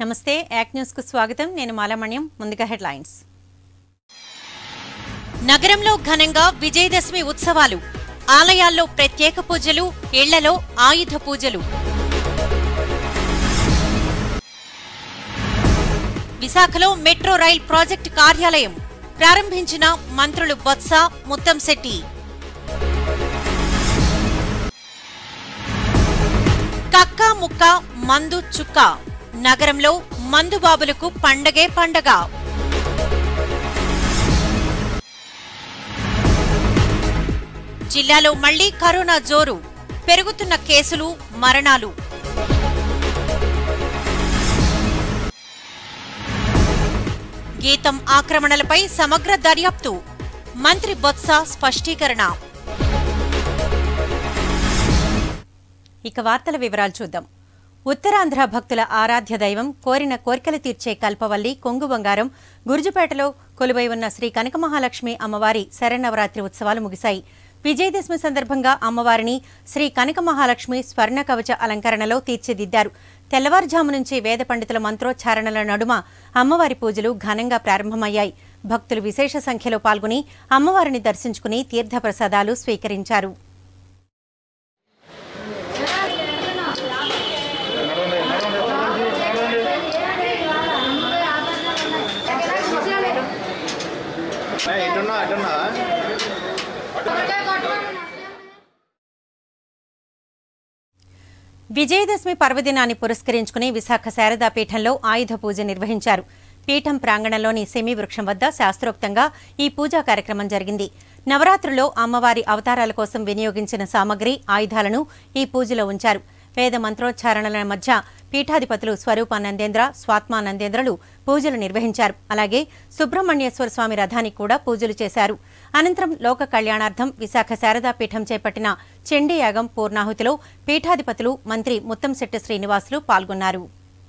నమస్తే యాక్ న్యూస్ కు స్వాగతం నేను మాలామణ్యం ముందుగా హెడ్లైన్స్ నగరంలో ఘనంగా విజయదశమి ఉత్సవాలు ఆలయాల్లో ప్రత్యేక పూజలు ఇళ్లలో ఆయుధ పూజలు విశాఖలో మెట్రో రైల్ ప్రాజెక్టు కార్యాలయం ప్రారంభించిన మంత్రులు బొత్స ముత్తంశెట్టి కక్క ముక్క మందు చుక్క నగరంలో మందుబాబులకు పండగే పండగ జిల్లాలో మళ్లీ కరోనా జోరు పెరుగుతున్న కేసులు మరణాలు గీతం ఆక్రమణలపై సమగ్ర దర్యాప్తు మంత్రి బొత్స స్పష్టీకరణ ఇక వార్తల వివరాలు చూద్దాం ఉత్తరాంధ్ర భక్తుల ఆరాధ్య దైవం కోరిన కోరికలు తీర్చే కల్పవల్లి కొంగు బంగారం గురుజుపేటలో కొలువై ఉన్న శ్రీ కనకమహాలక్ష్మి అమ్మవారి శరన్నవరాత్రి ఉత్సవాలు ముగిశాయి విజయదశమి సందర్భంగా అమ్మవారిని శ్రీ కనకమహాలక్ష్మి స్వర్ణ కవచ అలంకరణలో తీర్చిదిద్దారు తెల్లవారుజాము నుంచి వేద పండితుల మంత్రోచ్చారణల నడుమ అమ్మవారి పూజలు ఘనంగా ప్రారంభమయ్యాయి భక్తులు విశేష సంఖ్యలో పాల్గొని అమ్మవారిని దర్శించుకుని తీర్థప్రసాదాలు స్వీకరించారు ఎటున్నా అటున్నా విజయదశమి పర్వదినాన్ని పురస్కరించుకుని విశాఖ శారదా పీఠంలో ఆయుధ పూజ నిర్వహించారు పీఠం ప్రాంగణంలోని సెమీ వృక్షం వద్ద శాస్త్రోక్తంగా ఈ పూజా కార్యక్రమం జరిగింది నవరాత్రుల్లో అమ్మవారి అవతారాల కోసం వినియోగించిన సామగ్రి ఆయుధాలను ఈ పూజలో ఉంచారు వేద మంత్రోచ్చారణల మధ్య పీఠాధిపతులు స్వరూపానందేంద్ర స్వాత్మానందేంద్రలు పూజలు నిర్వహించారు అలాగే సుబ్రహ్మణ్యేశ్వర స్వామి రథానికి కూడా పూజలు చేశారు అనంతరం లోక కళ్యాణార్థం విశాఖ శారదా పీఠం చేపట్టిన చండీ యాగం పూర్ణాహుతిలో పీఠాధిపతులు మంత్రి ముత్తంశెట్టి శ్రీనివాసులు పాల్గొన్నారు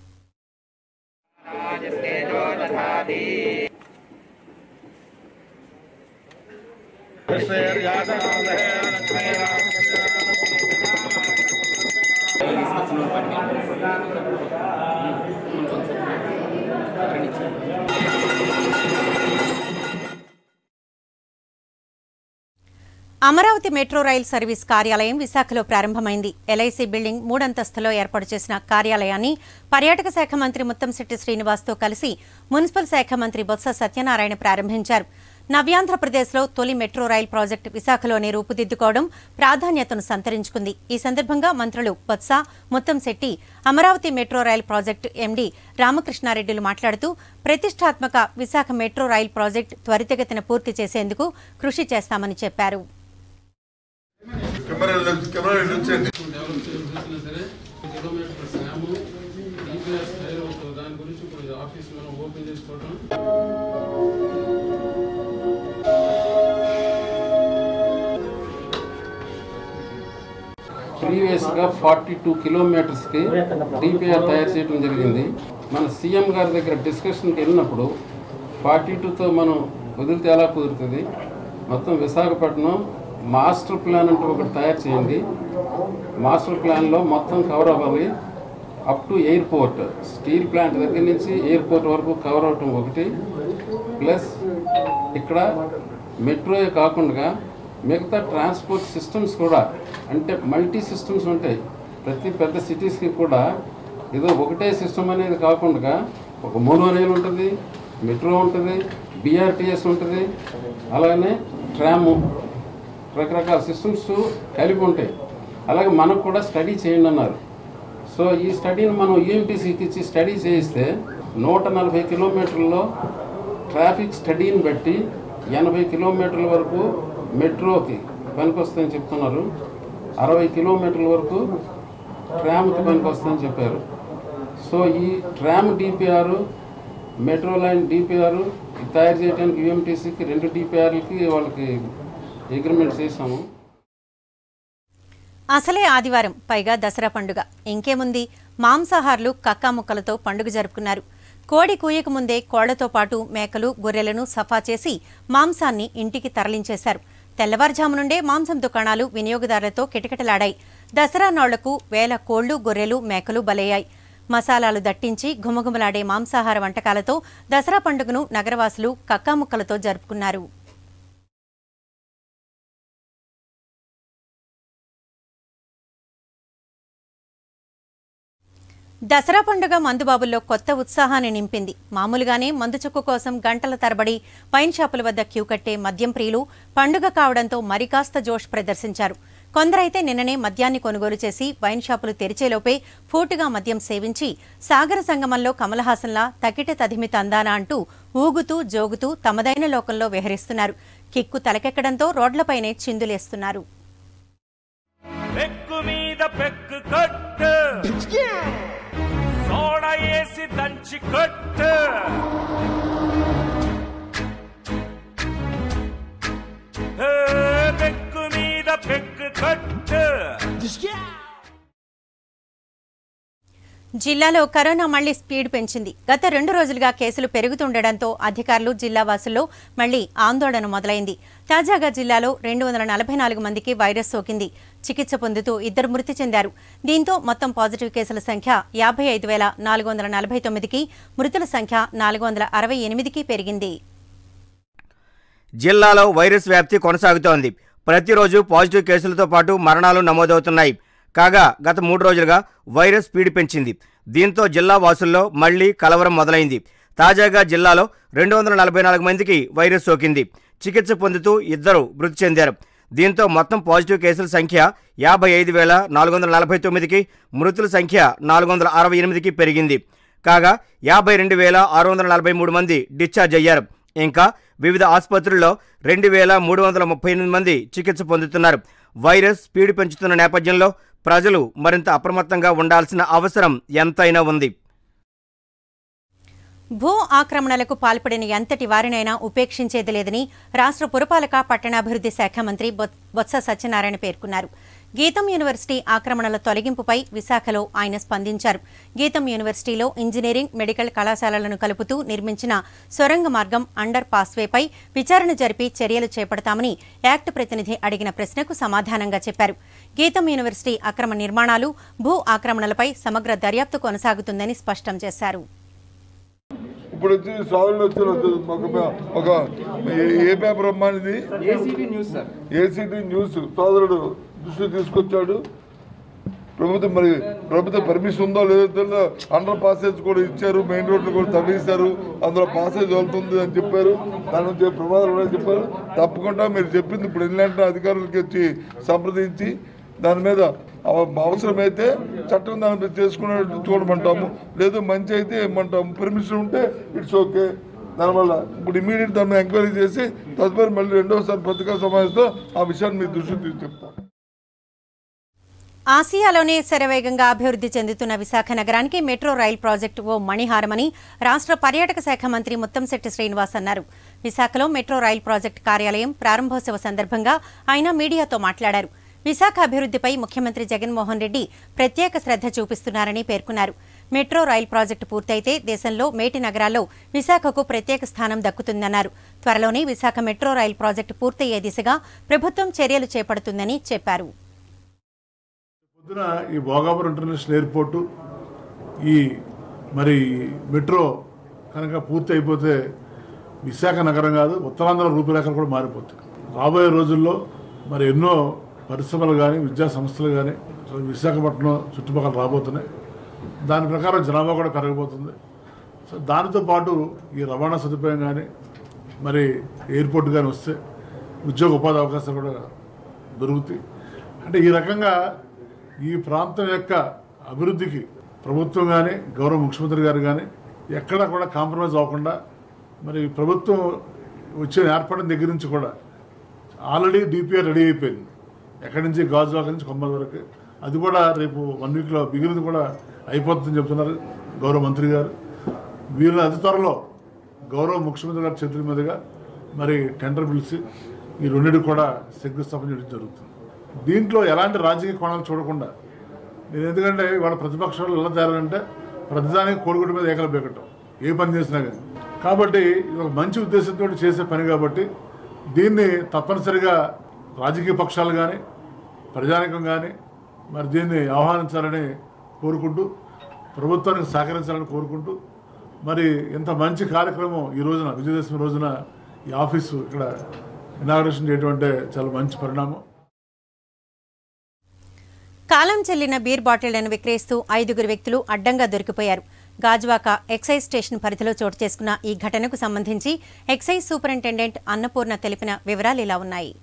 అమరావతి మెట్రో రైల్ సర్వీస్ కార్యాలయం విశాఖలో ప్రారంభమైంది ఎల్ఐసి బిల్డింగ్ మూడంతస్తులో ఏర్పాటు చేసిన కార్యాలయాన్ని పర్యాటక శాఖ మంత్రి ముత్తంశెట్టి శ్రీనివాస్తో కలిసి మున్సిపల్ శాఖ మంత్రి బొత్స సత్యనారాయణ ప్రారంభించారు నవ్యాంధ్రప్రదేశ్లో తొలి మెట్రో రైల్ ప్రాజెక్టు విశాఖలోనే రూపుదిద్దుకోవడం ప్రాధాన్యతను సంతరించుకుంది ఈ సందర్భంగా మంత్రులు Botsa Muttamsetti Amaravati metro rail project MD రామకృష్ణారెడ్డిలు మాట్లాడుతూ ప్రతిష్టాత్మక విశాఖ మెట్రో రైల్ ప్రాజెక్టు త్వరితగతిన పూర్తి చేసేందుకు కృషి చేస్తామని చెప్పారు కెమెరా కెమెరా నుంచండి డెవలప్ చేసినా సరే కిలోమీటర్ శ్యాము డిపిఎస్ ఫైర్ అవుతుంది దాని గురించి ఇప్పుడు ఆఫీస్ మనం ఓపెన్ చేసుకోవడం ప్రీవియస్గా ఫార్టీ టూ కిలోమీటర్స్కి డిపిఆర్ తయారు చేయడం జరిగింది మన సీఎం గారి దగ్గర డిస్కషన్కి వెళ్ళినప్పుడు ఫార్టీ టూతో మనం వదిలితే ఎలా కుదురుతుంది మొత్తం విశాఖపట్నం మాస్టర్ ప్లాన్ అంటూ ఒకటి తయారు చేయండి మాస్టర్ ప్లాన్లో మొత్తం కవర్ అవ్వాలి up to airport steel plant దగ్గర నుంచి ఎయిర్పోర్ట్ వరకు కవర్ అవటం ఒకటి ప్లస్ ఇక్కడ మెట్రోయే కాకుండా మిగతా ట్రాన్స్పోర్ట్ సిస్టమ్స్ కూడా అంటే మల్టీ సిస్టమ్స్ ఉంటాయి ప్రతి పెద్ద సిటీస్కి కూడా ఏదో ఒకటే సిస్టమ్ అనేది కాకుండా ఒక మోనో రైల్ ఉంటుంది మెట్రో ఉంటుంది బీఆర్టీఎస్ ఉంటుంది అలానే ట్రాము రకరకాల సిస్టమ్స్ కలిపి ఉంటాయి అలాగే మనకు కూడా స్టడీ చేయండి అన్నారు సో ఈ స్టడీని మనం యూఎంటీసీకి ఇచ్చి స్టడీ చేయిస్తే నూట నలభై కిలోమీటర్లలో ట్రాఫిక్ స్టడీని బట్టి ఎనభై కిలోమీటర్ల వరకు మెట్రోకి పనికొస్తాయని చెప్తున్నారు అరవై కిలోమీటర్ల వరకు ట్రామ్కి పనికొస్తాయని చెప్పారు సో ఈ tram DPR metro line DPR తయారు చేయడానికి యూఎంటీసీకి రెండు డిపిఆర్లకి వాళ్ళకి అగ్రిమెంట్ చేసాము అసలే ఆదివారం పైగా దసరా పండుగ ఇంకేముంది మాంసాహారులు కక్కాముక్కలతో పండుగ జరుపుకున్నారు కోడి కూయక ముందే కోళ్లతో పాటు మేకలు గొర్రెలను సఫా చేసి మాంసాన్ని ఇంటికి తరలించేశారు తెల్లవారుజాము నుండే మాంసం దుకాణాలు వినియోగదారులతో కిటకిటలాడాయి దసరా నాళ్లకు వేల కోళ్లు గొర్రెలు మేకలు బలయ్యాయి మసాలాలు దట్టించి ఘుమఘుమలాడే మాంసాహార వంటకాలతో దసరా పండుగను నగరవాసులు కక్కాముక్కలతో జరుపుకున్నారు దసరా పండుగ మందుబాబుల్లో కొత్త ఉత్సాహాన్ని నింపింది మామూలుగానే మందు చుక్కు కోసం గంటల తరబడి వైన్ షాపుల వద్ద క్యూ కట్టే మద్యం ప్రియులు పండుగ కావడంతో మరికాస్త జోష్ ప్రదర్శించారు కొందరైతే నిన్ననే మద్యాన్ని కొనుగోలు చేసి వైన్ షాపులు తెరిచేలోపే ఫూటుగా మద్యం సేవించి సాగర సంగమంలో కమలహాసన్లా తకిట తదిమి తందానా అంటూ ఊగుతూ జోగుతూ తమదైన లోకంలో విహరిస్తున్నారు కిక్కు తలకెక్కడంతో రోడ్లపైనే చిందులేస్తున్నారు పెక్కు మీద పెక్కు కొట్టు సోడ వేసి దంచి కొట్టు హే, పెక్కు మీద పెక్కు కొట్టు జిల్లాలో కరోనా మళ్లీ స్పీడ్ పెంచింది గత రెండు రోజులుగా కేసులు పెరుగుతుండటంతో అధికారులు జిల్లా వాసుల్లో మళ్లీ ఆందోళన మొదలైంది తాజాగా జిల్లాలో రెండు వందల నలభై నాలుగు మందికి వైరస్ సోకింది చికిత్స పొందుతూ ఇద్దరు మృతి చెందారు దీంతో మొత్తం పాజిటివ్ కేసుల సంఖ్య యాభై ఐదు వేల నాలుగు వందల నలభై తొమ్మిదికి మృతుల సంఖ్య నాలుగు వందల అరవై ఎనిమిదికి పెరిగింది జిల్లాలో వైరస్ వ్యాప్తి కొనసాగుతోంది ప్రతిరోజు పాజిటివ్ కేసులతో పాటు మరణాలు నమోదవుతున్నాయి కాగా గత మూడు రోజులుగా వైరస్ స్పీడ్ పెంచింది దీంతో జిల్లా వాసుల్లో మళ్లీ కలవరం మొదలైంది తాజాగా జిల్లాలో రెండు వందల నలభై నాలుగు మందికి వైరస్ సోకింది చికిత్స పొందుతూ ఇద్దరు మృతి చెందారు దీంతో మొత్తం పాజిటివ్ కేసుల సంఖ్య యాభై ఐదు వేల నాలుగు వందల నలభై తొమ్మిదికి మృతుల సంఖ్య నాలుగు వందల అరవై ఎనిమిదికి పెరిగింది కాగా యాభై రెండు వేల ఆరు వందల నలభై మూడు మంది డిశ్చార్జ్ అయ్యారు ఇంకా వివిధ ఆసుపత్రుల్లో రెండు వేల మూడు వందల ముప్పై ఎనిమిది మంది చికిత్స పొందుతున్నారు వైరస్ స్పీడ్ పెంచుతున్న నేపథ్యంలో ప్రజలు మరింత అప్రమత్తంగా ఉండాల్సిన అవసరం ఎంతైనా ఉంది భూ ఆక్రమణలకు పాల్పడిన ఎంతటి వారినైనా ఉపేక్షించేది లేదని రాష్ట్ర పురపాలక పట్టణాభివృద్ధి శాఖ మంత్రి బొత్- బొత్స సత్యనారాయణ పేర్కొన్నారు గీతం యూనివర్సిటీ ఆక్రమణల తొలగింపుపై విశాఖలో ఆయన స్పందించారు గీతం యూనివర్సిటీలో ఇంజనీరింగ్ మెడికల్ కళాశాలలను కలుపుతూ నిర్మించిన సొరంగ మార్గం అండర్ పాస్వేపై విచారణ జరిపి చర్యలు చేపడతామని యాక్ట్ ప్రతినిధి అడిగిన ప్రశ్నకు సమాధానంగా చెప్పారు గీతం యూనివర్సిటీ అక్రమ నిర్మాణాలు భూ ఆక్రమణలపై సమగ్ర దర్యాప్తు కొనసాగుతుందని స్పష్టం చేశారు ఇప్పుడు వచ్చి సోదరుడు వచ్చి ఒక ఒక ఏ- ఏ పేపర్ అమ్మా ఇది ACT news sir ACT news సోదరుడు దృష్టి తీసుకొచ్చాడు ప్రభుత్వం మరి ప్రభుత్వం పర్మిషన్ ఉందో లేదో తెలియదు అండర్ పాసేజ్ కూడా ఇచ్చారు మెయిన్ రోడ్లు కూడా తవ్వేశారు అందులో పాసేజ్ వెళ్తుంది అని చెప్పారు దాని నుంచి ప్రమాదాలు ఉన్నాయని చెప్పారు తప్పకుండా మీరు చెప్పింది ఇప్పుడు వెళ్ళినట్టు అధికారులకి వచ్చి సంప్రదించి దాని మీద అవ- అవసరమైతే చట్టం దాని మీద చేసుకునేట్టు చూడమంటాము లేదు మంచి అయితే ఏమంటాము పర్మిషన్ ఉంటే ఇట్స్ ఓకే దానివల్ల ఇప్పుడు ఇమీడియట్ దాన్ని ఎంక్వైరీ చేసి తదుపరి మళ్ళీ రెండోసారి పత్రికా సమావేశంలో ఆ విషయాన్ని మీ దృష్టికి తీసుకు చెప్తాను ఆసియాలోనే శరవేగంగా అభివృద్ధి చెందుతున్న విశాఖ నగరానికి మెట్రో రైల్ ప్రాజెక్టు ఓ మణిహారమని రాష్ట్ర పర్యాటక శాఖ మంత్రి ముత్తంశెట్టి శ్రీనివాస్ అన్నారు విశాఖలో మెట్రో రైల్ ప్రాజెక్టు కార్యాలయం ప్రారంభోత్సవ సందర్భంగా ఆయన మీడియాతో మాట్లాడారు విశాఖ అభివృద్ధిపై ముఖ్యమంత్రి జగన్మోహన్ రెడ్డి ప్రత్యేక శ్రద్ధ చూపిస్తున్నారని పేర్కొన్నారు మెట్రో రైల్ ప్రాజెక్టు పూర్తయితే దేశంలో మేటి నగరాల్లో విశాఖకు ప్రత్యేక స్థానం దక్కుతుందన్నారు త్వరలోనే విశాఖ మెట్రో రైల్ ప్రాజెక్టు పూర్తయ్యే దిశగా ప్రభుత్వం చర్యలు చేపడుతుందని చెప్పారు పొద్దున ఈ భోగాపురం ఇంటర్నేషనల్ ఎయిర్పోర్టు ఈ మరి మెట్రో కనుక పూర్తి అయిపోతే విశాఖ నగరం కాదు ఉత్తరాంధ్ర రూపురేఖలు కూడా మారిపోతాయి రాబోయే రోజుల్లో మరి ఎన్నో పరిశ్రమలు కానీ విద్యా సంస్థలు కానీ విశాఖపట్నం చుట్టుపక్కల రాబోతున్నాయి దాని ప్రకారం జనాభా కూడా పెరగబోతుంది సో దానితో పాటు ఈ రవాణా సదుపాయం కానీ మరి ఎయిర్పోర్ట్ కానీ వస్తే ఉద్యోగ ఉపాధి అవకాశాలు కూడా దొరుకుతాయి అంటే ఈ రకంగా ఈ ప్రాంతం యొక్క అభివృద్ధికి ప్రభుత్వం కానీ గౌరవ ముఖ్యమంత్రి గారు కానీ ఎక్కడా కూడా కాంప్రమైజ్ అవ్వకుండా మరి ప్రభుత్వం వచ్చిన ఏర్పడిన దగ్గర నుంచి కూడా ఆల్రెడీ డిపిఆర్ రెడీ అయిపోయింది ఎక్కడి నుంచి గాజువాక నుంచి కొమ్మల వరకు అది కూడా రేపు వన్ వీక్లో మిగిలింది కూడా అయిపోతుందని చెప్తున్నారు గౌరవ మంత్రి గారు వీరిని అతి త్వరలో గౌరవ ముఖ్యమంత్రి గారి చేతుల మీదుగా మరి టెండర్ పిలిచి ఈ రెండింటికి కూడా శంకుస్థాపన చేయడం జరుగుతుంది దీంట్లో ఎలాంటి రాజకీయ కోణాలు చూడకుండా నేను ఎందుకంటే వాళ్ళ ప్రతిపక్షాలు ఎలా తయారంటే ప్రతిదానికి కోడిగుడ్డు మీద ఏకలు బెక్కటం ఏ పని చేసినా కానీ కాబట్టి ఇది ఒక మంచి ఉద్దేశంతో చేసే పని కాబట్టి దీన్ని తప్పనిసరిగా రాజకీయ పక్షాలు కానీ ప్రజానికం కానీ మరి దీన్ని ఆహ్వానించాలని కోరుకుంటూ ప్రభుత్వానికి సహకరించాలని కోరుకుంటూ మరి ఇంత మంచి కార్యక్రమం ఈ రోజున విజయదశమి రోజున ఈ ఆఫీసు ఇక్కడ ఇనాగ్రేషన్ చేయడం అంటే చాలా మంచి పరిణామం కాలం చెల్లిన బీర్ బాటిళ్లను విక్రయిస్తూ ఐదుగురు వ్యక్తులు అడ్డంగా దొరికిపోయారు గాజువాక ఎక్సైజ్ స్టేషన్ పరిధిలో చోటు చేసుకున్న ఈ ఘటనకు సంబంధించి ఎక్సైజ్ సూపరింటెండెంట్ అన్నపూర్ణ తెలిపిన వివరాలు ఇలా ఉన్నాయి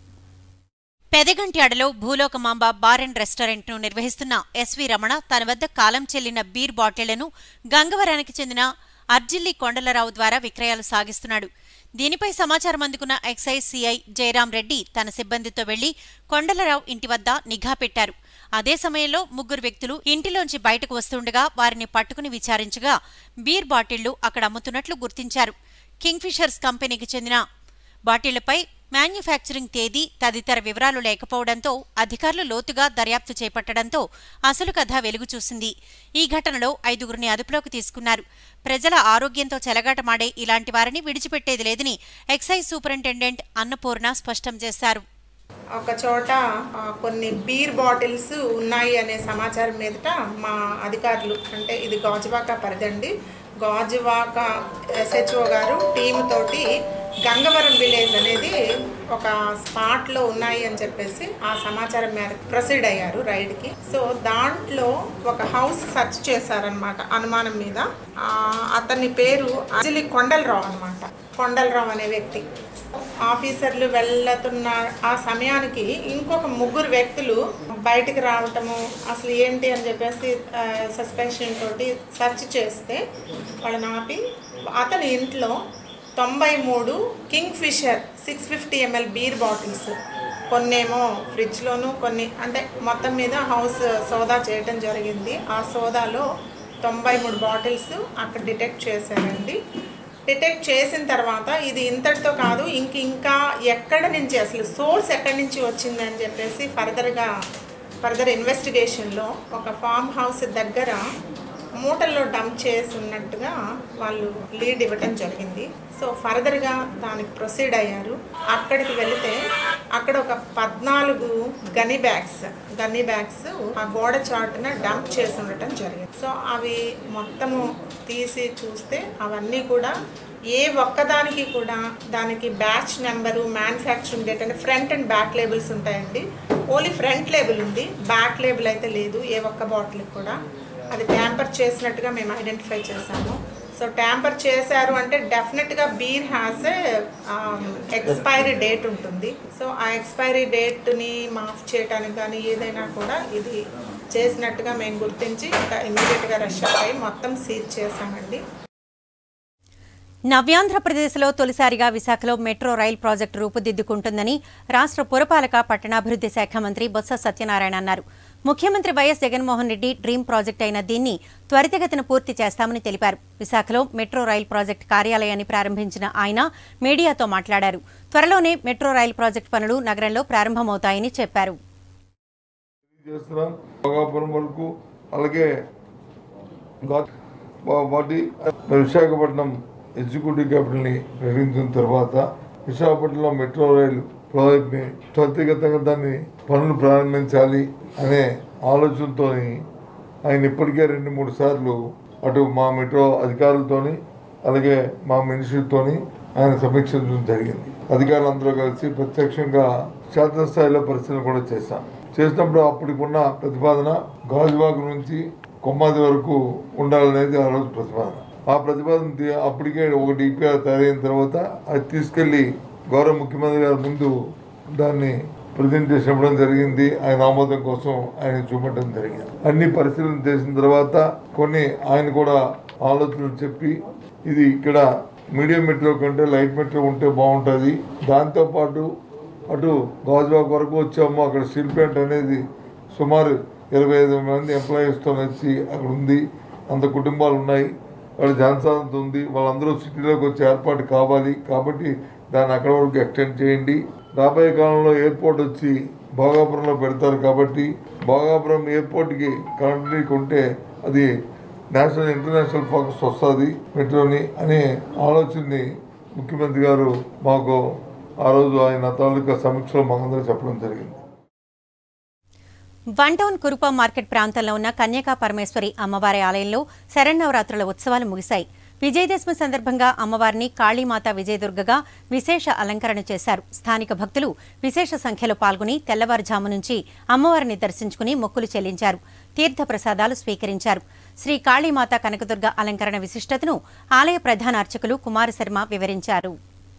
పెదగంట్యాడలో భూలోకమాంబ బార్ అండ్ రెస్టారెంట్ను నిర్వహిస్తున్న ఎస్వి రమణ తన వద్ద కాలం చెల్లిన బీర్ బాటిళ్లను గంగవరానికి చెందిన అర్జిల్లి కొండలరావు ద్వారా విక్రయాలు సాగిస్తున్నాడు దీనిపై సమాచారం అందుకున్న ఎక్సైజ్ సిఐ జయరాం రెడ్డి తన సిబ్బందితో వెళ్లి కొండలరావు ఇంటి వద్ద నిఘా పెట్టారు అదే సమయంలో ముగ్గురు వ్యక్తులు ఇంటిలోంచి బయటకు వస్తుండగా వారిని పట్టుకుని విచారించగా బీర్ బాటిళ్లు అక్కడ అమ్ముతున్నట్లు గుర్తించారు కింగ్ఫిషర్స్ కంపెనీకి చెందిన బాటిళ్లపై మ్యానుఫ్యాక్చరింగ్ తేదీ తదితర వివరాలు లేకపోవడంతో అధికారులు లోతుగా దర్యాప్తు చేపట్టడంతో అసలు కథ వెలుగు చూసింది ఈ ఘటనలో ఐదుగురిని అదుపులోకి తీసుకున్నారు ప్రజల ఆరోగ్యంతో చెలగాటమాడే ఇలాంటి వారిని విడిచిపెట్టేది లేదని ఎక్సైజ్ సూపరింటెండెంట్ అన్నపూర్ణ స్పష్టం చేశారు ఒక చోట ఆ, కొన్ని బీర్ బాటిల్స్ ఉన్నాయి అనే సమాచారం మీదట మా అధికారులు అంటే ఇది గాజువాక పరిదండి గాజువాక ఎస్హెచ్ఓ గారు టీమ్ తోటి గంగవరం విలేజ్ అనేది ఒక స్పాట్లో ఉన్నాయి అని చెప్పేసి ఆ సమాచారం మేరకు ప్రొసీడ్ అయ్యారు రైడ్కి సో దాంట్లో ఒక హౌస్ సెర్చ్ చేశారనమాట అనుమానం మీద ఆ, అతని పేరు అజిలి కొండలరావు అనమాట కొండలరావు అనే వ్యక్తి ఆఫీసర్లు వెళ్తున్న ఆ సమయానికి ఇంకొక ముగ్గురు వ్యక్తులు బయటికి రావటము అసలు ఏంటి అని చెప్పేసి సస్పెన్షన్ తోటి సెర్చ్ చేస్తే వాళ్ళని ఆపి అతని ఇంట్లో తొంభై మూడు Kingfisher six fifty ML beer bottles కొన్నేమో ఫ్రిడ్జ్లోను కొన్ని అంటే మొత్తం మీద హౌస్ సోదా చేయటం జరిగింది ఆ సోదాలో తొంభై మూడు బాటిల్స్ అక్కడ డిటెక్ట్ చేశారండి డిటెక్ట్ చేసిన తర్వాత ఇది ఇంతటితో కాదు ఇంక ఇంకా ఎక్కడ నుంచి అసలు సోర్స్ ఎక్కడి నుంచి వచ్చింది అని చెప్పేసి ఫర్దర్గా ఫర్దర్ ఇన్వెస్టిగేషన్లో ఒక ఫామ్ హౌస్ దగ్గర మూటల్లో డంప్ చేసి ఉన్నట్టుగా వాళ్ళు లీడ్ ఇవ్వటం జరిగింది సో ఫర్దర్గా దానికి ప్రొసీడ్ అయ్యారు అక్కడికి వెళితే అక్కడ ఒక పద్నాలుగు గనీ బ్యాగ్స్ గన్నీ బ్యాగ్స్ ఆ గోడ చాటున డంప్ చేసి ఉండటం జరిగింది సో అవి మొత్తము తీసి చూస్తే అవన్నీ కూడా ఏ ఒక్కదానికి కూడా దానికి బ్యాచ్ నెంబరు మ్యానుఫ్యాక్చరింగ్ డేట్ అంటే ఫ్రంట్ అండ్ బ్యాక్ లేబుల్స్ ఉంటాయండి ఓన్లీ ఫ్రంట్ లేబుల్ ఉంది బ్యాక్ లేబుల్ అయితే లేదు ఏ ఒక్క బాటిల్కి కూడా అది ట్యాంపర్ చేసినట్టుగా మేము ఐడెంటిఫై చేశాము సో ట్యాంపర్ చేశారు అంటే డెఫినెట్గా బీర్ హ్యాస్ ఎక్స్పైరీ డేట్ ఉంటుంది సో ఆ ఎక్స్పైరీ డేట్ని మాఫ్ చేయడానికి కానీ ఏదైనా కూడా ఇది చేసినట్టుగా మేము గుర్తించి ఇంకా ఇమీడియట్గా రష్ అయ్యి మొత్తం సీజ్ చేశామండి నవ్యాంధ్రప్రదేశ్లో తొలిసారిగా విశాఖలో మెట్రో రైల్ ప్రాజెక్టు రూపుదిద్దుకుంటుందని రాష్ట్ర పురపాలక పట్టణాభివృద్ధి శాఖ మంత్రి బొత్స సత్యనారాయణ అన్నారు ముఖ్యమంత్రి YS Jaganmohan Reddy dream project అయిన దీన్ని త్వరితగతిన పూర్తి చేస్తామని తెలిపారు విశాఖలో మెట్రో రైల్ ప్రాజెక్టు కార్యాలయాన్ని ప్రారంభించిన ఆయన మీడియాతో మాట్లాడారు త్వరలోనే మెట్రో రైల్ ప్రాజెక్టు పనులు నగరంలో ప్రారంభమవుతాయని చెప్పారు చేస్తున్నాం భోగాపురం వరకు అలాగే గా- వా- వాటి మరి విశాఖపట్నం ఎగ్జిక్యూటివ్ క్యాపిటల్ని ప్రకటించిన తర్వాత విశాఖపట్నంలో మెట్రో రైలు ప్రాజెక్ట్ని త్వరితగతంగా దాన్ని పనులు ప్రారంభించాలి అనే ఆలోచనతో ఆయన ఇప్పటికే రెండు మూడు సార్లు అటు మా మెట్రో అధికారులతోని అలాగే మా మినిస్ట్రీతోని ఆయన సమీక్షించడం జరిగింది అధికారులందరూ కలిసి ప్రత్యక్షంగా క్షేత్రస్థాయిలో పరిశీలన కూడా చేశాం చేసినప్పుడు అప్పటికున్న ప్రతిపాదన గాజువాక నుంచి కొమ్మాది వరకు ఉండాలనేది ఆ రోజు ప్రతిపాదన ఆ ప్రతిపాదన తీ- అప్పటికే ఒక డిపిఆర్ తయారైన తర్వాత అది తీసుకెళ్లి గౌరవ ముఖ్యమంత్రి గారి ముందు దాన్ని ప్రజెంటేషన్ ఇవ్వడం జరిగింది ఆయన ఆమోదం కోసం ఆయన చూపెట్టడం జరిగింది అన్ని పరిశీలన చేసిన తర్వాత కొన్ని ఆయన కూడా ఆలోచనలు చెప్పి ఇది ఇక్కడ మీడియం మెట్రో కంటే లైట్ మెట్రో ఉంటే బాగుంటుంది దాంతోపాటు అటు గాజువాక్ వరకు వచ్చాము అక్కడ స్టీల్ ప్లాంట్ అనేది సుమారు ఇరవై ఐదు మంది ఎంప్లాయీస్తో వచ్చి అక్కడ ఉంది అంత కుటుంబాలు ఉన్నాయి వాళ్ళ జనసాంద్రత ఉంది వాళ్ళందరూ సిటీలోకి వచ్చి ఏర్పాటు కావాలి కాబట్టి దాన్ని అక్కడ వరకు ఎక్స్టెండ్ చేయండి రాబోయే కాలంలో ఎయిర్పోర్ట్ వచ్చి భోగాపురంలో పెడతారు కాబట్టి భోగాపురం ఎయిర్పోర్ట్కి కనెక్టివిటీ ఉంటే అది నేషనల్ ఇంటర్నేషనల్ ఫోకస్ వస్తుంది మెట్రోని అనే ఆలోచనని ముఖ్యమంత్రి గారు మాకు ఆ రోజు ఆయన తాలూకా సమీక్షలో మాకందరూ చెప్పడం జరిగింది వన్ టౌన్ కురుప మార్కెట్ ప్రాంతంలో ఉన్న కన్యకా పరమేశ్వరి అమ్మవారి ఆలయంలో శరన్నవరాత్రుల ఉత్సవాలు ముగిశాయి విజయదశమి సందర్భంగా అమ్మవారిని కాళీమాత విజయదుర్గగా విశేష అలంకరణ చేశారు స్థానిక భక్తులు విశేష సంఖ్యలో పాల్గొని తెల్లవారుజాము నుంచి అమ్మవారిని దర్శించుకుని మొక్కులు చెల్లించారు తీర్థ ప్రసాదాలు స్వీకరించారు శ్రీ కాళీమాత కనకదుర్గ అలంకరణ విశిష్టతను ఆలయ ప్రధాన అర్చకులు కుమార శర్మ వివరించారు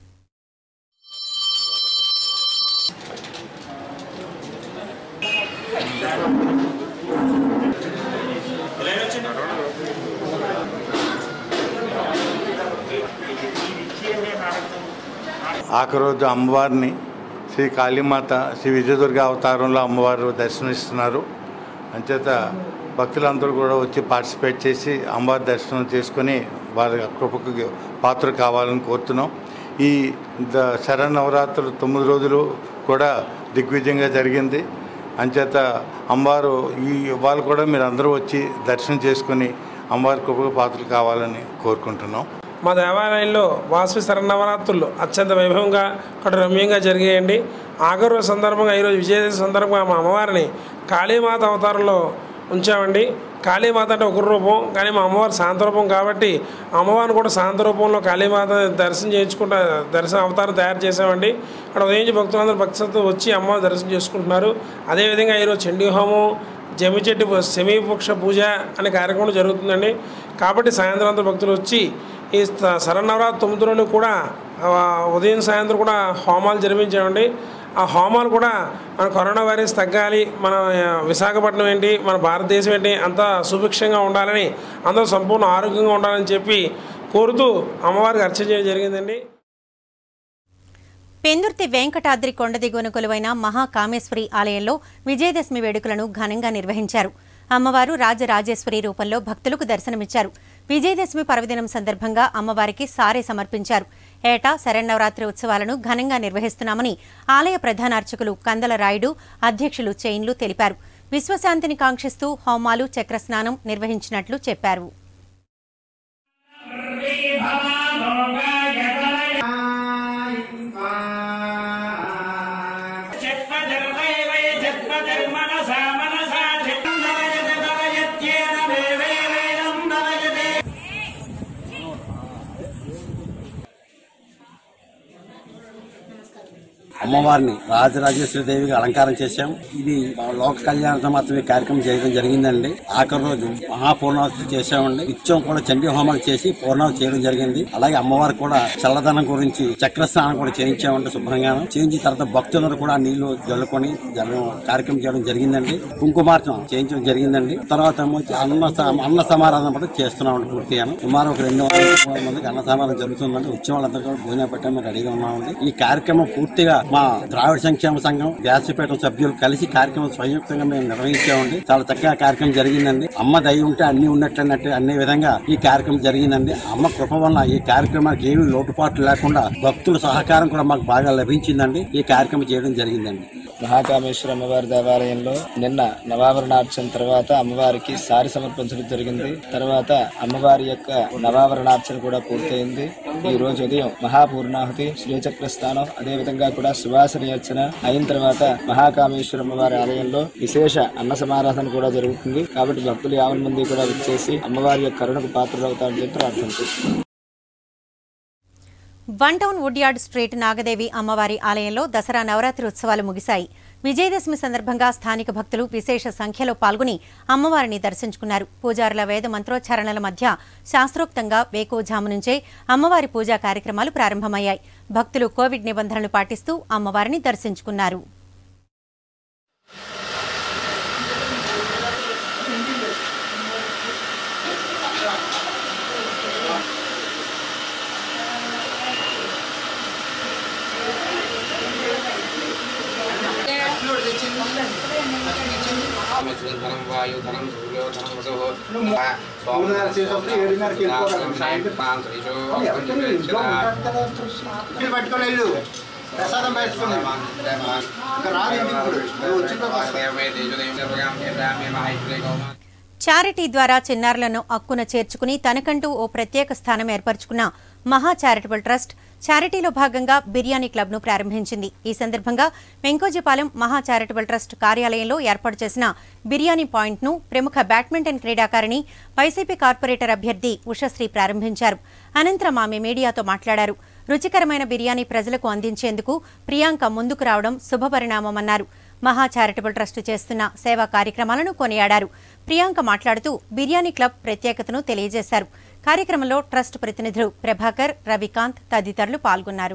ఆఖరి రోజు అమ్మవారిని శ్రీ కాళీమాత శ్రీ విజయదుర్గ అవతారంలో అమ్మవారు దర్శనమిస్తున్నారు అంచేత భక్తులందరూ కూడా వచ్చి పార్టిసిపేట్ చేసి అమ్మవారి దర్శనం చేసుకొని వారి కృపకు పాత్ర కావాలని కోరుతున్నాం ఈ ద శరన్నవరాత్రులు తొమ్మిది రోజులు కూడా దిగ్విజయంగా జరిగింది అంచేత అమ్మవారు ఈ ఇవాళ కూడా మీరు అందరూ వచ్చి దర్శనం చేసుకొని అమ్మవారి కృపకు పాత్రలు కావాలని కోరుకుంటున్నాం మా దేవాలయంలో వాసవి శరణవరాత్రులు అత్యంత వైభవంగా అక్కడ రమ్యంగా జరిగాయండి ఆఖరు రోజు సందర్భంగా ఈరోజు విజయదశమి సందర్భంగా మా అమ్మవారిని కాళీమాత అవతారంలో ఉంచామండి కాళీమాత అంటే ఒక రూపం కానీ మా అమ్మవారు శాంత రూపం కాబట్టి అమ్మవారిని కూడా శాంత రూపంలో కాళీమాత దర్శనం చేయించుకుంటా దర్శన అవతారం తయారు చేసామండి అక్కడ ఉదయించి భక్తులందరూ భక్తులతో వచ్చి అమ్మవారి దర్శనం చేసుకుంటున్నారు అదేవిధంగా ఈరోజు చండీ హోమం జమ్మి చెట్టు సెమీపక్ష పూజ అనే కార్యక్రమం జరుగుతుందండి కాబట్టి సాయంత్రం అంతా భక్తులు వచ్చి ఈ స- శరన్నవరాత్రి తొమ్మిది రోజులు కూడా ఆ, ఉదయం సాయంత్రం కూడా హోమాలు జరిపించామండి ఆ హోమాలు కూడా మన కరోనా వైరస్ తగ్గాలి మన ఆ, విశాఖపట్నం ఏంటి మన భారతదేశం ఏంటి అంతా సుభిక్షంగా ఉండాలని అందరూ సంపూర్ణ ఆరోగ్యంగా ఉండాలని చెప్పి కోరుతూ అమ్మవారికి అర్చన చేయడం జరిగిందండి పెందుర్తి వెంకటాద్రి కొండ దిగువన కొలువైన మహాకామేశ్వరి ఆలయంలో విజయదశమి వేడుకలను ఘనంగా నిర్వహించారు అమ్మవారు రాజరాజేశ్వరి రూపంలో భక్తులకు దర్శనమిచ్చారు విజయదశమి పర్వదినం సందర్భంగా అమ్మవారికి సారే సమర్పించారు ఏటా శరన్నవరాత్రి ఉత్సవాలను ఘనంగా నిర్వహిస్తున్నామని ఆలయ ప్రధాన అర్చకులు కందల రాయుడు అధ్యక్షులు చైన్లు తెలిపారు విశ్వశాంతిని కాంక్షిస్తూ హోమాలు చక్రస్నానం నిర్వహించినట్లు చెప్పారు అమ్మవారిని రాజరాజేశ్వరి దేవిగా అలంకారం చేశాం ఇది లోక కళ్యాణ మాత్రమే కార్యక్రమం చేయడం జరిగిందండి ఆఖరి రోజు మహాపూర్ణావతి చేశామండి నిత్యం కూడా చండీ హోమాలు చేసి పూర్ణావతి చేయడం జరిగింది అలాగే అమ్మవారు కూడా చల్లదనం గురించి చక్ర స్నానం కూడా చేయించామండి శుభ్రంగాను చేయించిన తర్వాత భక్తులందరూ కూడా నీళ్లు జల్లుకొని జల్లు కార్యక్రమం చేయడం జరిగిందండి కుంకుమార్చన చేయించడం జరిగిందండి తర్వాత ఏమో వచ్చి అన్న స- అన్న సమారాధన కూడా చేస్తున్నామండి పూర్తిగాను సుమారు ఒక రెండు వందల మూడు మందికి అన్న సమారాధన జరుగుతుందండి వచ్చే వాళ్ళందరూ కూడా భోజనం పెట్టాము రెడీగా ఉన్నామండి ఈ కార్యక్రమం పూర్తిగా మా ద్రావిడ సంక్షేమ సంఘం వ్యాసపీఠం సభ్యులు కలిసి కార్యక్రమం సంయుక్తంగా మేము నిర్వహించామండి చాలా చక్కగా కార్యక్రమం జరిగిందండి అమ్మ దయ ఉంటే అన్ని ఉన్నట్లన్నట్టు అనే విధంగా ఈ కార్యక్రమం జరిగిందండి అమ్మ కృప వల్ల ఈ కార్యక్రమానికి ఏమీ లోటుపాట్లు లేకుండా భక్తుల సహకారం కూడా మాకు బాగా లభించిందండి ఈ కార్యక్రమం చేయడం జరిగిందండి మహాకామేశ్వర అమ్మవారి దేవాలయంలో నిన్న నవావరణార్చన తర్వాత అమ్మవారికి సారి సమర్పించడం జరిగింది తర్వాత అమ్మవారి యొక్క నవావరణార్చన కూడా పూర్తయింది ఈ రోజు ఉదయం మహాపూర్ణాహుతి శ్రీచక్ర స్థానం అదే విధంగా కూడా సువాసన అర్చన అయిన తర్వాత మహాకామేశ్వర అమ్మవారి ఆలయంలో విశేష అన్న సమారాధన కూడా జరుగుతుంది కాబట్టి భక్తులు యావన్ మంది కూడా వచ్చేసి అమ్మవారి యొక్క కరుణకు పాత్రలవుతారని చెప్పి ప్రార్థించారు one town woodyard street Nagadevi అమ్మవారి ఆలయంలో దసరా నవరాత్రి ఉత్సవాలు ముగిశాయి విజయదశమి సందర్భంగా స్థానిక భక్తులు విశేష సంఖ్యలో పాల్గొని అమ్మవారిని దర్శించుకున్నారు పూజారుల వేద మంత్రోచ్చారణల మధ్య శాస్త్రోక్తంగా వేకోజాము నుంచే అమ్మవారి పూజా కార్యక్రమాలు ప్రారంభమయ్యాయి భక్తులు కోవిడ్ నిబంధనలు పాటిస్తూ అమ్మవారిని దర్శించుకున్నారు ధనం వాయు ధనం సూర్యో ధనం వసో ప్రసాదం చారిటీ ద్వారా చిన్నారులను అక్కున చేర్చుకుని తనకంటూ ఓ ప్రత్యేక స్థానం ఏర్పరచుకున్న మహా చారిటబుల్ ట్రస్ట్ చారిటీలో భాగంగా బిర్యానీ క్లబ్ను ప్రారంభించింది ఈ సందర్భంగా వెంకోజీపాలెం మహా చారిటబుల్ ట్రస్ట్ కార్యాలయంలో ఏర్పాటు చేసిన బిర్యానీ పాయింట్ను ప్రముఖ బ్యాడ్మింటన్ క్రీడాకారిణి వైసీపీ కార్పొరేటర్ అభ్యర్థి ఉషశ్రీ ప్రారంభించారు అనంతరం ఆమె మీడియాతో మాట్లాడారు రుచికరమైన బిర్యానీ ప్రజలకు అందించేందుకు ప్రియాంక ముందుకు రావడం శుభపరిణామమన్నారు మహా చారిటబుల్ ట్రస్ట్ చేస్తున్న సేవా కార్యక్రమాలను కొనియాడారు ప్రియాంక మాట్లాడుతూ బిర్యానీ క్లబ్ ప్రత్యేకతను తెలియజేశారు కార్యక్రమంలో ట్రస్ట్ ప్రతినిధులు ప్రభాకర్ రవికాంత్ తదితరులు పాల్గొన్నారు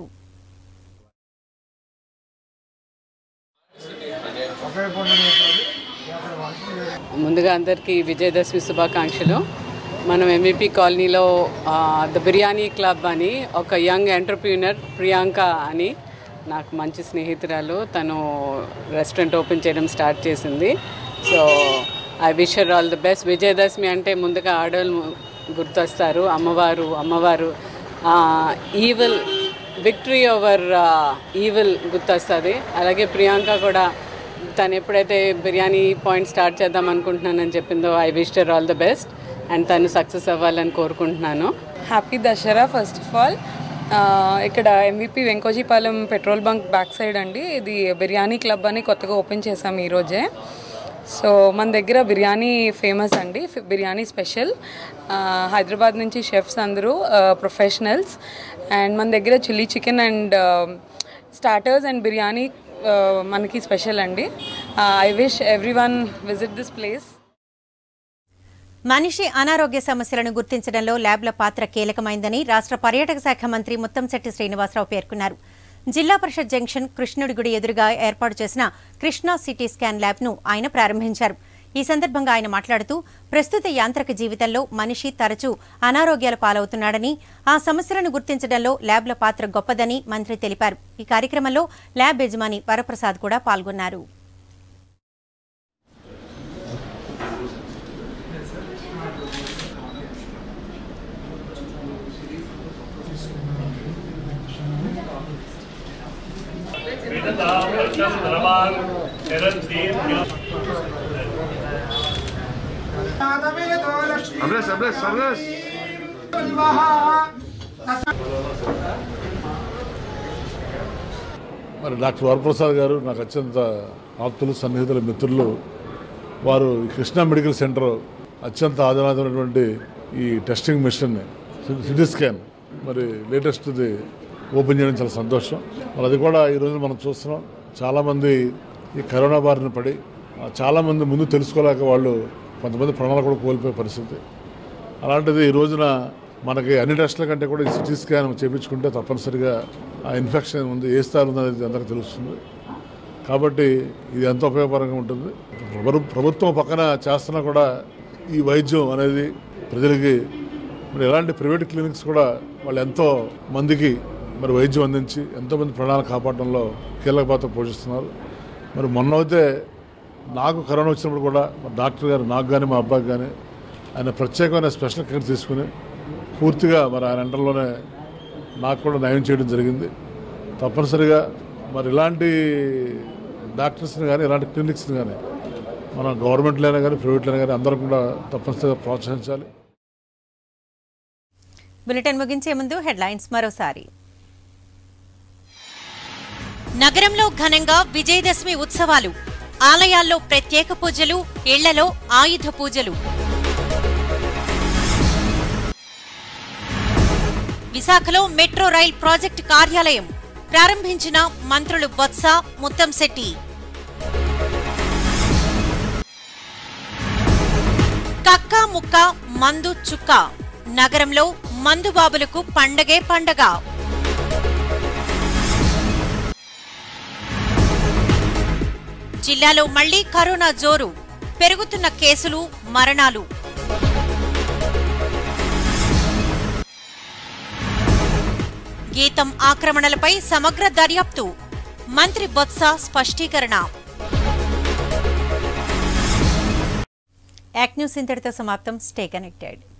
ముందుగా అందరికీ విజయదశమి శుభాకాంక్షలు మనం ఎంవిపి కాలనీలో ద బిర్యానీ క్లబ్ అని ఒక యంగ్ ఎంటర్ప్రీనర్ ప్రియాంక అని నాకు మంచి స్నేహితురాలు తను రెస్టారెంట్ ఓపెన్ చేయడం స్టార్ట్ చేసింది so I wish her all the best Vijayadashami అంటే ముందుగా ఆడవాళ్ళు గుర్తొస్తారు అమ్మవారు అమ్మవారు ఈవిల్ విక్టరీ ఓవర్ ఈవిల్ గుర్తొస్తుంది అలాగే ప్రియాంక కూడా తను ఎప్పుడైతే బిర్యానీ పాయింట్ స్టార్ట్ చేద్దాం అనుకుంటున్నానని చెప్పిందో I wish her all the best and తను సక్సెస్ అవ్వాలని కోరుకుంటున్నాను happy Dasara first of all ఇక్కడ MVP Venkojipalem petrol bunk back side అండి ఇది బిర్యానీ క్లబ్ అని కొత్తగా ఓపెన్ చేసాం ఈరోజే సో మన దగ్గర బిర్యానీ ఫేమస్ అండి ఫి- బిర్యానీ స్పెషల్ ఆ, హైదరాబాద్ నుంచి షెఫ్స్ అందరూ ప్రొఫెషనల్స్ అండ్ మన దగ్గర chilli chicken and starters and biryani ఆ, మనకి స్పెషల్ అండి I wish everyone visit this place మనిషి అనారోగ్య సమస్యలను గుర్తించడంలో ల్యాబ్ల పాత్ర కీలకమైందని రాష్ట్ర పర్యాటక శాఖ మంత్రి ముత్తంశెట్టి శ్రీనివాసరావు పేర్కొన్నారు జిల్లా పరిషత్ జంక్షన్ కృష్ణుడి గుడి ఎదురుగా ఏర్పాటు చేసిన కృష్ణా సిటీ స్కాన్ ల్యాబ్ను ఆయన ప్రారంభించారు ఈ సందర్భంగా ఆయన మాట్లాడుతూ ప్రస్తుత యాంత్రిక జీవితంలో మనిషి తరచూ అనారోగ్యాల పాలవుతున్నాడని ఆ సమస్యలను గుర్తించడంలో ల్యాబ్ల పాత్ర గొప్పదని మంత్రి తెలిపారు ఈ కార్యక్రమంలో ల్యాబ్ యజమాని వరప్రసాద్ కూడా పాల్గొన్నారు అబ్రెస్ అబ్రెస్ అబ్రెస్ మరి డాక్టర్ వరప్రసాద్ గారు నాకు అత్యంత ఆప్తులు సన్నిహితుల మిత్రులు వారు ఈ కృష్ణా మెడికల్ సెంటర్ అత్యంత ఆధునాతమైనటువంటి ఈ టెస్టింగ్ మిషన్ సిటీ స్కాన్ మరి లేటెస్ట్ది ఓపెన్ చేయడం చాలా సంతోషం మరి అది కూడా ఈరోజు మనం చూస్తున్నాం చాలామంది ఈ కరోనా బారిన పడి ఆ, చాలామంది ముందు తెలుసుకోలేక వాళ్ళు కొంతమంది ప్రాణాలు కూడా కోల్పోయే పరిస్థితి అలాంటిది ఈ రోజున మనకి అన్ని టెస్టుల కంటే కూడా ఈ సిటీ స్కాన్ చేయించుకుంటే తప్పనిసరిగా ఆ ఇన్ఫెక్షన్ ఉంది ఏ స్థాయి ఉందనేది అందరికీ తెలుస్తుంది కాబట్టి ఇది ఎంతో ఉపయోగకరంగా ఉంటుంది ప్రభు- ప్రభుత్వం పక్కన చేస్తున్నా కూడా ఈ వైద్యం అనేది ప్రజలకి మరి ఎలాంటి ప్రైవేట్ క్లినిక్స్ కూడా వాళ్ళు ఎంతో మందికి మరి వైద్యం అందించి ఎంతోమంది ప్రాణాలు కాపాడడంలో కీలక పాత్ర పోషిస్తున్నారు మరి మొన్న అయితే నాకు కరోనా వచ్చినప్పుడు కూడా మా డాక్టర్ గారు నాకు కానీ మా అబ్బాయికి కానీ ఆయన ప్రత్యేకమైన స్పెషల్ కేర్ తీసుకుని పూర్తిగా మరి ఆయన అండర్లోనే నాకు కూడా నయం చేయడం జరిగింది తప్పనిసరిగా మరి ఇలాంటి డాక్టర్స్ని కానీ ఇలాంటి క్లినిక్స్ని కానీ మన గవర్నమెంట్లైనా కానీ ప్రైవేట్లైనా కానీ అందరం కూడా తప్పనిసరిగా ప్రోత్సహించాలి బులెటిన్ ముగించే ముందు హెడ్లైన్స్ మరోసారి నగరంలో ఘనంగా విజయదశమి ఉత్సవాలు ఆలయాల్లో ప్రత్యేక పూజలు ఇళ్లలో ఆయుధ పూజలు విశాఖలో మెట్రో రైల్ ప్రాజెక్టు కార్యాలయం ప్రారంభించిన మంత్రులు బొత్స ముత్తంశెట్టి కక్క ముక్క మందు చుక్క నగరంలో మందుబాబులకు పండగే పండగ జిల్లాలో మళ్లీ కరోనా జోరు పెరుగుతున్న కేసులు మరణాలు గీతం ఆక్రమణలపై సమగ్ర దర్యాప్తు మంత్రి బొత్స స్పష్టీకరణ యాక్ న్యూస్ ఇంతటితో సమాప్తం స్టే కనెక్టెడ్